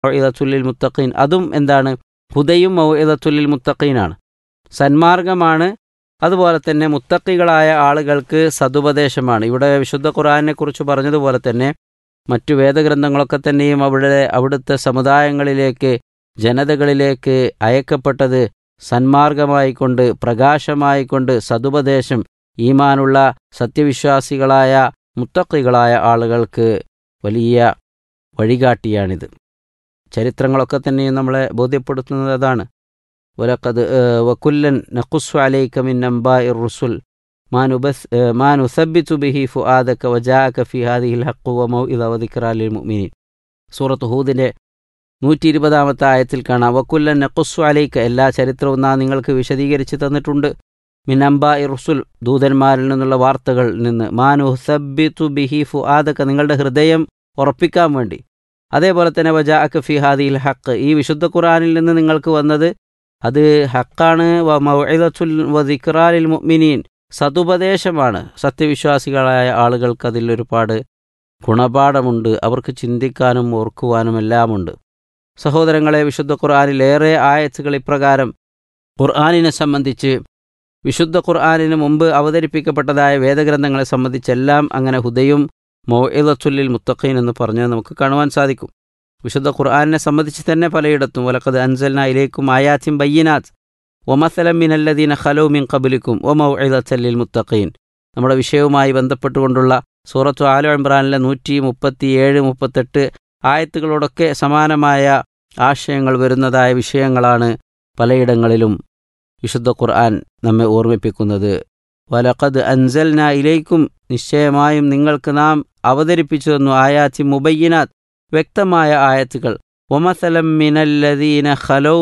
മൗഇദത്തുല്ലിൽ മുത്തഖീൻ അതും എന്താണ് ഹുദയും മൗഇദത്തുല്ലിൽ മുത്തഖീനാണ് സന്മാർഗമാണ് അതുപോലെ തന്നെ മുത്തക്കികളായ ആളുകൾക്ക് സതുപദേശമാണ് ഇവിടെ വിശുദ്ധ ഖുറാനെ കുറിച്ച് പറഞ്ഞതുപോലെ തന്നെ മറ്റു വേദഗ്രന്ഥങ്ങളൊക്കെ തന്നെയും അവിടെ അവിടുത്തെ സമുദായങ്ങളിലേക്ക് ജനതകളിലേക്ക് അയക്കപ്പെട്ടത് സന്മാർഗമായിക്കൊണ്ട് പ്രകാശമായിക്കൊണ്ട് സതുപദേശം ഈമാനുള്ള സത്യവിശ്വാസികളായ മുത്തക്കികളായ ആളുകൾക്ക് വലിയ വഴികാട്ടിയാണിത് ചരിത്രങ്ങളൊക്കെ തന്നെയും നമ്മളെ ബോധ്യപ്പെടുത്തുന്നത് അതാണ് വലക്കത് വക്കുല്ലൻ നഖുസ്വ അലൈക മിൻ അംബാഇ റുസുൽ മാ നുബസ് മാ നുസബ്ബിതു ബിഹി ഫുആദക വജാഅക ഫി ഹാദിഹിൽ ഹഖ് വ മൗഇദ വ ദിക്റാ ലിൽ മുഅ്മിനീൻ സൂറത്ത് ഹൂദിന്റെ നൂറ്റി ഇരുപതാമത്തെ ആയത്തിൽ കാണാം വക്കുല്ലൻ നഖുസ്വ അലൈക എല്ലാ ചരിത്രവും നാം നിങ്ങൾക്ക് വിശദീകരിച്ച് തന്നിട്ടുണ്ട് മിൻ അംബാഇ റുസുൽ ദൂതന്മാരിൽ നിന്നുള്ള വാർത്തകളിൽ നിന്ന് മാ നുസബ്ബിതു ബിഹി ഫുആദക നിങ്ങളുടെ ഹൃദയം ഉറപ്പിക്കാൻ വേണ്ടി അതേപോലെ തന്നെ വജാഅക ഫി ഹാദിഹിൽ ഹഖ് ഈ വിശുദ്ധ ഖുർആനിൽ നിന്ന് നിങ്ങൾക്ക് വന്നത് അത് ഹക്കാണ് വ മൗഇദത്തുൽ വ ദിക്റാലിൽ മുഅ്മിനീൻ സതുപദേശമാണ് സത്യവിശ്വാസികളായ ആളുകൾക്ക് അതിൽ ഒരുപാട് ഗുണപാഠമുണ്ട് അവർക്ക് ചിന്തിക്കാനും ഓർക്കുവാനും എല്ലാമുണ്ട് സഹോദരങ്ങളെ വിശുദ്ധ ഖുർആനിൽ ഏറെ ആയത്തുകൾ ഇപ്രകാരം ഖുർആനിനെ സംബന്ധിച്ച് വിശുദ്ധ ഖുർആനിന് മുമ്പ് അവതരിപ്പിക്കപ്പെട്ടതായ വേദഗ്രന്ഥങ്ങളെ സംബന്ധിച്ചെല്ലാം അങ്ങനെ ഹുദയും മൗഇദത്തുല്ലിൽ മുത്തഖീൻ എന്ന് പറഞ്ഞത് നമുക്ക് കാണുവാൻ സാധിക്കും വിശുദ്ധ ഖുർആാനിനെ സംബന്ധിച്ച് തന്നെ പലയിടത്തും വലക്കത് അൻസൽന ഇലേക്കും ആയാത്തിൻ ബയ്യനാത്ത് ഒമസലം മിനല്ലദീന ഖലോ മിൻ കബലിക്കും ഒ മൗഇദത്തല്ലിൽ മുത്തഖീൻ നമ്മുടെ വിഷയവുമായി ബന്ധപ്പെട്ടുകൊണ്ടുള്ള സൂറത്തു ആലു ഇമ്രാനിലെ നൂറ്റി മുപ്പത്തിയേഴ് മുപ്പത്തെട്ട് ആയത്തുകളോടൊക്കെ സമാനമായ ആശയങ്ങൾ വരുന്നതായ വിഷയങ്ങളാണ് പലയിടങ്ങളിലും വിശുദ്ധ ഖുർആൻ നമ്മെ ഓർമ്മിപ്പിക്കുന്നത് വലഖദ് അൻസൽന ഇലേക്കും നിശ്ചയമായും നിങ്ങൾക്ക് നാം അവതരിപ്പിച്ചു തന്നു ആയാത്തി മുബയ്യനാത്ത് വ്യക്തമായ ആയത്തുകൾ ഒമസലം മിനല്ലദീന ഖലൗ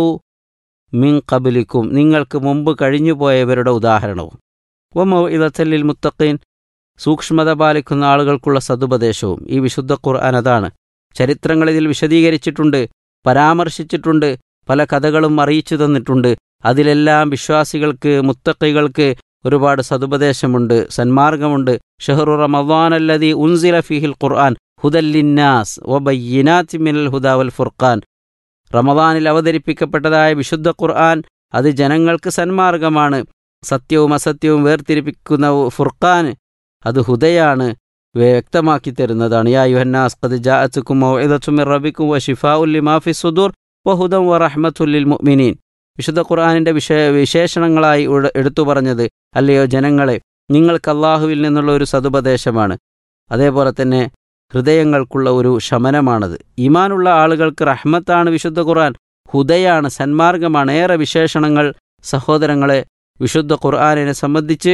മിൻ കബലിക്കും നിങ്ങൾക്ക് മുമ്പ് കഴിഞ്ഞുപോയവരുടെ ഉദാഹരണവും ഒമൗ ഇതത്തല്ലിൽ മുത്തഖീൻ സൂക്ഷ്മത പാലിക്കുന്ന ആളുകൾക്കുള്ള സതുപദേശവും ഈ വിശുദ്ധ ഖുർആൻ അതാണ് ചരിത്രങ്ങൾ ഇതിൽ വിശദീകരിച്ചിട്ടുണ്ട് പരാമർശിച്ചിട്ടുണ്ട് പല കഥകളും അറിയിച്ചു തന്നിട്ടുണ്ട് അതിലെല്ലാം വിശ്വാസികൾക്ക് മുത്തക്കികൾക്ക് ഒരുപാട് സതുപദേശമുണ്ട് സന്മാർഗമുണ്ട് ഷെഹറു റമദാൻ അല്ലതി ഉൻസില ഫിഹിൽ ഖുർആൻ ഹുദല്ലിന്നാസ് ഒബയ്യനാത്തി മിനൽ ഹുദാവൽ ഫുർഖാൻ റമദാനിൽ അവതരിപ്പിക്കപ്പെട്ടതായ വിശുദ്ധ ഖുർആൻ അത് ജനങ്ങൾക്ക് സന്മാർഗമാണ് സത്യവും അസത്യവും വേർതിരിപ്പിക്കുന്ന ഫുർഖാൻ അത് ഹുദയാണ് വ്യക്തമാക്കി തരുന്നതാണ് യാ യുഹന്നാസ് ഖദ് ജാഅത്തുക്കും മൗഇദത്തും മിർ റബ്ബിക്കും വ ശിഫാഉൽ ലിമാ ഫി സുദൂർ വ ഹുദം വ റഹ്മത്തുൽ ലിൽ മുഅ്മിനീൻ വിശുദ്ധ ഖുർആനിന്റെ വിഷയ വിശേഷണങ്ങളായി എടുത്തു പറഞ്ഞത് അല്ലയോ ജനങ്ങളെ നിങ്ങൾക്ക് അള്ളാഹുവിൽ നിന്നുള്ള ഒരു സതുപദേശമാണ് അതേപോലെ തന്നെ ഹൃദയങ്ങൾക്കുള്ള ഒരു ശമനമാണത് ഈമാനുള്ള ആളുകൾക്ക് റഹ്മത്താണ് വിശുദ്ധ ഖുർആൻ ഹുദയാണ് സന്മാർഗമാണ് ഏറെ വിശേഷണങ്ങൾ സഹോദരങ്ങളെ വിശുദ്ധ ഖുർആാനിനെ സംബന്ധിച്ച്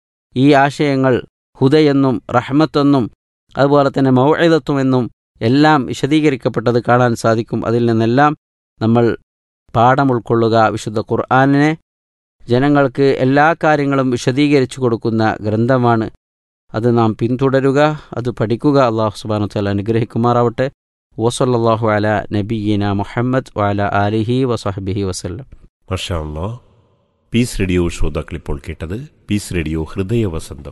ഈ ആശയങ്ങൾ ഹുദയെന്നും റഹ്മത്തെന്നും അതുപോലെ തന്നെ മൗഇദത്തുമെന്നും എല്ലാം വിശദീകരിക്കപ്പെട്ടത് കാണാൻ സാധിക്കും അതിൽ നിന്നെല്ലാം നമ്മൾ പാഠം ഉൾക്കൊള്ളുക വിശുദ്ധ ഖുർആാനിനെ ജനങ്ങൾക്ക് എല്ലാ കാര്യങ്ങളും വിശദീകരിച്ചു കൊടുക്കുന്ന ഗ്രന്ഥമാണ് അത് നാം പിന്തുടരുക അത് പഠിക്കുക അള്ളാഹു സുബാനു തല അനുഗ്രഹിക്കുമാറാവട്ടെ വസല്ലാഹു അല നബീന മുഹമ്മദ് വഅല ആലിഹി വസഹബിഹി വസല്ലം മഷാ അല്ലാ പീസ് റേഡിയോ ശ്രോതാക്കൾ ഇപ്പോൾ കേട്ടത് പീസ് റേഡിയോ ഹൃദയ വസന്തം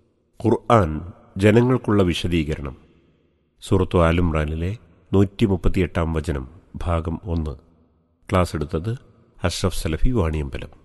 ഖുർആൻ ജനങ്ങൾക്കുള്ള വിശദീകരണം സൂറത്തു ആലുംറാനിലെ നൂറ്റി മുപ്പത്തിയെട്ടാം വചനം ഭാഗം ഒന്ന് ക്ലാസ് എടുത്തത് അഷ്റഫ് സലഫി വാണിയമ്പലം